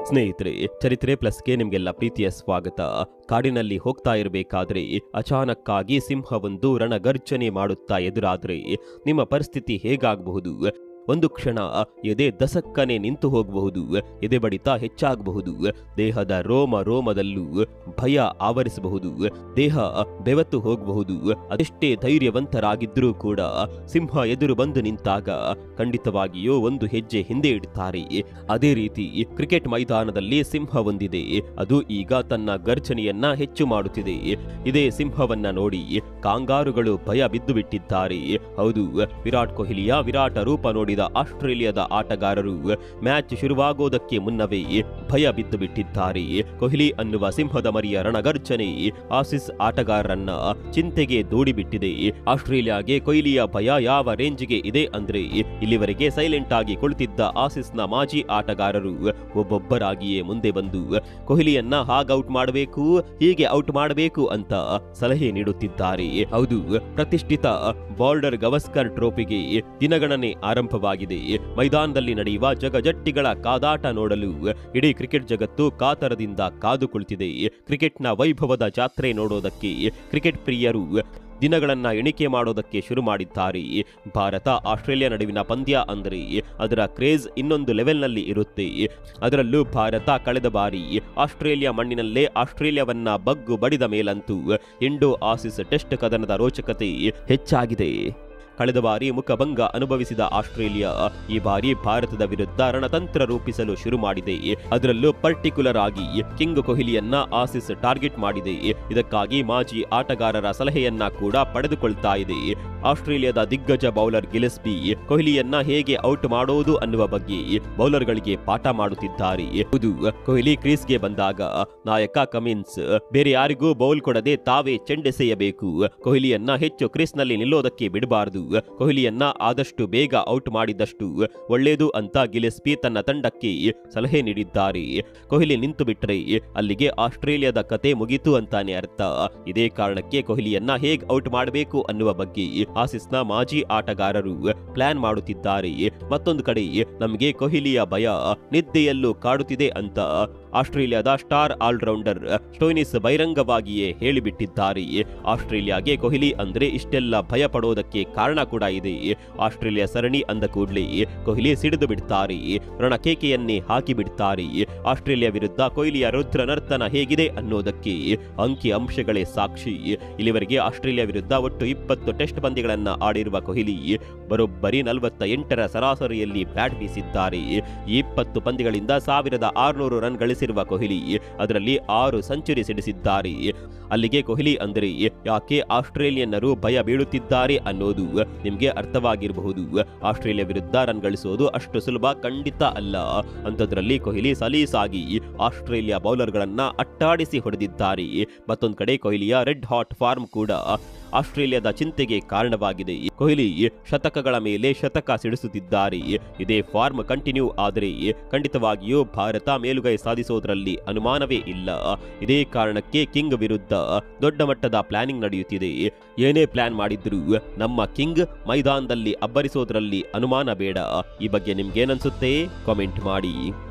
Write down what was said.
ಸ್ನೇಹಿತರೆ ಚರಿತ್ರೆ ಪ್ಲಸ್ಗೆ ನಿಮ್ಗೆಲ್ಲ ಪ್ರೀತಿಯ ಸ್ವಾಗತ ಕಾಡಿನಲ್ಲಿ ಹೋಗ್ತಾ ಇರಬೇಕಾದ್ರೆ ಅಚಾನಕ್ಕಾಗಿ ಸಿಂಹವೊಂದು ರಣಗರ್ಜನೆ ಮಾಡುತ್ತಾ ಎದುರಾದ್ರೆ ನಿಮ್ಮ ಪರಿಸ್ಥಿತಿ ಹೇಗಾಗಬಹುದು ಒಂದು ಕ್ಷಣ ಎದೆ ದಸಕ್ಕನೆ ನಿಂತು ಹೋಗಬಹುದು ಎದೆ ಬಡಿತ ಹೆಚ್ಚಾಗಬಹುದು ದೇಹದ ರೋಮ ರೋಮದಲ್ಲೂ ಭಯ ಆವರಿಸಬಹುದು ದೇಹ ಬೆವತ್ತು ಹೋಗಬಹುದು ಅದೆಷ್ಟೇ ಧೈರ್ಯವಂತರಾಗಿದ್ರೂ ಕೂಡ ಸಿಂಹ ಎದುರು ಬಂದು ನಿಂತಾಗ ಖಂಡಿತವಾಗಿಯೂ ಒಂದು ಹೆಜ್ಜೆ ಹಿಂದೆ ಇಡ್ತಾರೆ ಅದೇ ರೀತಿ ಕ್ರಿಕೆಟ್ ಮೈದಾನದಲ್ಲಿ ಸಿಂಹ ಒಂದಿದೆ ಅದು ಈಗ ತನ್ನ ಗರ್ಜನೆಯನ್ನ ಹೆಚ್ಚು ಮಾಡುತ್ತಿದೆ ಇದೇ ಸಿಂಹವನ್ನ ನೋಡಿ ಕಾಂಗಾರುಗಳು ಭಯ ಬಿದ್ದು ಬಿಟ್ಟಿದ್ದಾರೆ ಹೌದು ವಿರಾಟ್ ಕೊಹ್ಲಿಯ ವಿರಾಟ ರೂಪ ನೋಡಿದ ಆಸ್ಟ್ರೇಲಿಯಾದ ಆಟಗಾರರು ಮ್ಯಾಚ್ ಶುರುವಾಗೋದಕ್ಕೆ ಮುನ್ನವೇ ಭಯ ಬಿದ್ದು ಬಿಟ್ಟಿದ್ದಾರೆ ಕೊಹ್ಲಿ ಅನ್ನುವ ಸಿಂಹದ ಮರಿಯ ರಣಗರ್ಜನೆ ಆಸಿಸ್ ಆಟಗಾರರನ್ನ ಚಿಂತೆಗೆ ದೂಡಿಬಿಟ್ಟಿದೆ ಆಸ್ಟ್ರೇಲಿಯಾಗೆ ಕೊಹ್ಲಿಯ ಭಯ ಯಾವ ರೇಂಜ್ಗೆ ಇದೆ ಅಂದ್ರೆ ಇಲ್ಲಿವರೆಗೆ ಸೈಲೆಂಟ್ ಆಗಿ ಕುಳಿತಿದ್ದ ಆಸಿಸ್ನ ಮಾಜಿ ಆಟಗಾರರು ಒಬ್ಬೊಬ್ಬರಾಗಿಯೇ ಮುಂದೆ ಬಂದು ಕೊಹ್ಲಿಯನ್ನ ಹಾಗೌಟ್ ಮಾಡಬೇಕು ಹೀಗೆ ಔಟ್ ಮಾಡಬೇಕು ಅಂತ ಸಲಹೆ ನೀಡುತ್ತಿದ್ದಾರೆ ಹೌದು ಪ್ರತಿಷ್ಠಿತ ಬಾಲ್ಡರ್ ಗವಸ್ಕರ್ ಟ್ರೋಫಿಗೆ ದಿನಗಣನೆ ಆರಂಭವಾಗಿದೆ ಮೈದಾನದಲ್ಲಿ ನಡೆಯುವ ಜಗಜಟ್ಟಿಗಳ ಕಾದಾಟ ನೋಡಲು ಇಡೀ ಕ್ರಿಕೆಟ್ ಜಗತ್ತು ಕಾತರದಿಂದ ಕಾದು ಕುಳಿತಿದೆ ಕ್ರಿಕೆಟ್ನ ವೈಭವದ ಜಾತ್ರೆ ನೋಡೋದಕ್ಕೆ ಕ್ರಿಕೆಟ್ ಪ್ರಿಯರು ದಿನಗಳನ್ನ ಎಣಿಕೆ ಮಾಡೋದಕ್ಕೆ ಶುರು ಮಾಡಿದ್ದಾರೆ ಭಾರತ ಆಸ್ಟ್ರೇಲಿಯಾ ನಡುವಿನ ಪಂದ್ಯ ಅಂದರೆ ಅದರ ಕ್ರೇಜ್ ಇನ್ನೊಂದು ಲೆವೆಲ್ನಲ್ಲಿ ಇರುತ್ತೆ ಅದರಲ್ಲೂ ಭಾರತ ಕಳೆದ ಬಾರಿ ಆಸ್ಟ್ರೇಲಿಯಾ ಮಣ್ಣಿನಲ್ಲೇ ಆಸ್ಟ್ರೇಲಿಯಾವನ್ನ ಬಗ್ಗು ಬಡಿದ ಮೇಲಂತೂ ಇಂಡೋ ಆಸಿಸ್ ಟೆಸ್ಟ್ ಕದನದ ರೋಚಕತೆ ಹೆಚ್ಚಾಗಿದೆ ಕಳೆದ ಬಾರಿ ಮುಖಭಂಗ ಅನುಭವಿಸಿದ ಆಸ್ಟ್ರೇಲಿಯಾ ಈ ಬಾರಿ ಭಾರತದ ವಿರುದ್ಧ ರಣತಂತ್ರ ರೂಪಿಸಲು ಶುರು ಮಾಡಿದೆ ಅದರಲ್ಲೂ ಪರ್ಟಿಕ್ಯುಲರ್ ಆಗಿ ಕಿಂಗ್ ಕೊಹ್ಲಿಯನ್ನ ಆಸಿಸ್ ಟಾರ್ಗೆಟ್ ಮಾಡಿದೆ ಇದಕ್ಕಾಗಿ ಮಾಜಿ ಆಟಗಾರರ ಸಲಹೆಯನ್ನ ಕೂಡ ಪಡೆದುಕೊಳ್ತಾ ಇದೆ ಆಸ್ಟ್ರೇಲಿಯಾದ ದಿಗ್ಗಜ ಬೌಲರ್ ಗಿಲೆಸ್ಬಿ ಕೊಹ್ಲಿಯನ್ನ ಹೇಗೆ ಔಟ್ ಮಾಡೋದು ಅನ್ನುವ ಬಗ್ಗೆ ಬೌಲರ್ಗಳಿಗೆ ಪಾಠ ಮಾಡುತ್ತಿದ್ದಾರೆ ಹೌದು ಕೊಹ್ಲಿ ಕ್ರೀಸ್ಗೆ ಬಂದಾಗ ನಾಯಕ ಕಮಿನ್ಸ್ ಬೇರೆ ಯಾರಿಗೂ ಬೌಲ್ ಕೊಡದೆ ತಾವೇ ಚೆಂಡೆಸೆಯಬೇಕು ಕೊಹ್ಲಿಯನ್ನ ಹೆಚ್ಚು ಕ್ರೀಸ್ನಲ್ಲಿ ನಿಲ್ಲೋದಕ್ಕೆ ಬಿಡಬಾರದು ಕೊಹ್ಲಿಯನ್ನ ಆದಷ್ಟು ಬೇಗ ಔಟ್ ಮಾಡಿದಷ್ಟು ಒಳ್ಳೆಯದು ಅಂತ ಗಿಲೆಸ್ಪಿ ತನ್ನ ತಂಡಕ್ಕೆ ಸಲಹೆ ನೀಡಿದ್ದಾರೆ ಕೊಹ್ಲಿ ನಿಂತು ಬಿಟ್ಟರೆ ಅಲ್ಲಿಗೆ ಆಸ್ಟ್ರೇಲಿಯಾದ ಕತೆ ಮುಗೀತು ಅಂತಾನೆ ಅರ್ಥ ಇದೇ ಕಾರಣಕ್ಕೆ ಕೊಹ್ಲಿಯನ್ನ ಹೇಗ್ ಔಟ್ ಮಾಡಬೇಕು ಅನ್ನುವ ಬಗ್ಗೆ ಆಸಿಸ್ನ ಮಾಜಿ ಆಟಗಾರರು ಪ್ಲಾನ್ ಮಾಡುತ್ತಿದ್ದಾರೆ ಮತ್ತೊಂದು ಕಡೆ ನಮಗೆ ಕೊಹ್ಲಿಯ ಭಯ ನಿದ್ದೆಯಲ್ಲೂ ಕಾಡುತ್ತಿದೆ ಅಂತ ಆಸ್ಟ್ರೇಲಿಯಾದ ಸ್ಟಾರ್ ಆಲ್ರೌಂಡರ್ ಸ್ಟೋನಿಸ್ ಬಹಿರಂಗವಾಗಿಯೇ ಹೇಳಿಬಿಟ್ಟಿದ್ದಾರೆ ಆಸ್ಟ್ರೇಲಿಯಾಗೆ ಕೊಹ್ಲಿ ಅಂದ್ರೆ ಇಷ್ಟೆಲ್ಲ ಭಯ ಪಡೋದಕ್ಕೆ ಕಾರಣ ಕೂಡ ಇದೆ ಆಸ್ಟ್ರೇಲಿಯಾ ಸರಣಿ ಅಂದ ಕೂಡಲೇ ಕೊಹ್ಲಿ ಸಿಡಿದು ಬಿಡ್ತಾರೆ ರಣಕೇಕೆಯನ್ನೇ ಹಾಕಿ ಬಿಡ್ತಾರೆ ಆಸ್ಟ್ರೇಲಿಯಾ ವಿರುದ್ಧ ಕೊಹ್ಲಿಯ ರುದ್ರ ನರ್ತನ ಹೇಗಿದೆ ಅನ್ನೋದಕ್ಕೆ ಅಂಕಿ ಅಂಶಗಳೇ ಸಾಕ್ಷಿ ಇಲ್ಲಿವರೆಗೆ ಆಸ್ಟ್ರೇಲಿಯಾ ವಿರುದ್ಧ ಒಟ್ಟು ಇಪ್ಪತ್ತು ಟೆಸ್ಟ್ ಪಂದ್ಯಗಳನ್ನ ಆಡಿರುವ ಕೊಹ್ಲಿ ಬರೋಬ್ಬರಿ ನಲವತ್ತ ಎಂಟರ ಸರಾಸರಿಯಲ್ಲಿ ಬ್ಯಾಟ್ ಬೀಸಿದ್ದಾರೆ ಈ ಇಪ್ಪತ್ತು ಪಂದ್ಯಗಳಿಂದ ಸಾವಿರದ ಆರುನೂರು ರನ್ ಗಳಿಸಿರುವ ಕೊಹ್ಲಿ ಅದರಲ್ಲಿ ಆರು ಸೆಂಚುರಿ ಸಿಡಿಸಿದ್ದಾರೆ ಅಲ್ಲಿಗೆ ಕೊಹ್ಲಿ ಅಂದರೆ ಯಾಕೆ ಆಸ್ಟ್ರೇಲಿಯನ್ನರು ಭಯ ಬೀಳುತ್ತಿದ್ದಾರೆ ಅನ್ನೋದು ನಿಮಗೆ ಅರ್ಥವಾಗಿರಬಹುದು ಆಸ್ಟ್ರೇಲಿಯಾ ವಿರುದ್ಧ ರನ್ ಗಳಿಸೋದು ಅಷ್ಟು ಸುಲಭ ಖಂಡಿತ ಅಲ್ಲ ಅಂಥದ್ರಲ್ಲಿ ಕೊಹ್ಲಿ ಸಲೀಸಾಗಿ ಆಸ್ಟ್ರೇಲಿಯಾ ಬೌಲರ್ಗಳನ್ನ ಅಟ್ಟಾಡಿಸಿ ಹೊಡೆದಿದ್ದಾರೆ ಮತ್ತೊಂದು ಕಡೆ ಕೊಹ್ಲಿಯ ರೆಡ್ ಹಾಟ್ ಫಾರ್ಮ್ ಕೂಡ ಆಸ್ಟ್ರೇಲಿಯಾದ ಚಿಂತೆಗೆ ಕಾರಣವಾಗಿದೆ ಕೊಹ್ಲಿ ಶತಕಗಳ ಮೇಲೆ ಶತಕ ಸಿಡಿಸುತ್ತಿದ್ದಾರೆ ಇದೇ ಫಾರ್ಮ್ ಕಂಟಿನ್ಯೂ ಆದರೆ ಖಂಡಿತವಾಗಿಯೂ ಭಾರತ ಮೇಲುಗೈ ಸಾಧಿಸೋದ್ರಲ್ಲಿ ಅನುಮಾನವೇ ಇಲ್ಲ ಇದೇ ಕಾರಣಕ್ಕೆ ಕಿಂಗ್ ವಿರುದ್ಧ ದೊಡ್ಡ ಮಟ್ಟದ ಪ್ಲಾನಿಂಗ್ ನಡೆಯುತ್ತಿದೆ ಏನೇ ಪ್ಲಾನ್ ಮಾಡಿದ್ರೂ ನಮ್ಮ ಕಿಂಗ್ ಮೈದಾನದಲ್ಲಿ ಅಬ್ಬರಿಸೋದ್ರಲ್ಲಿ ಅನುಮಾನ ಬೇಡ ಈ ಬಗ್ಗೆ ನಿಮ್ಗೇನನ್ಸುತ್ತೆ ಕಾಮೆಂಟ್ ಮಾಡಿ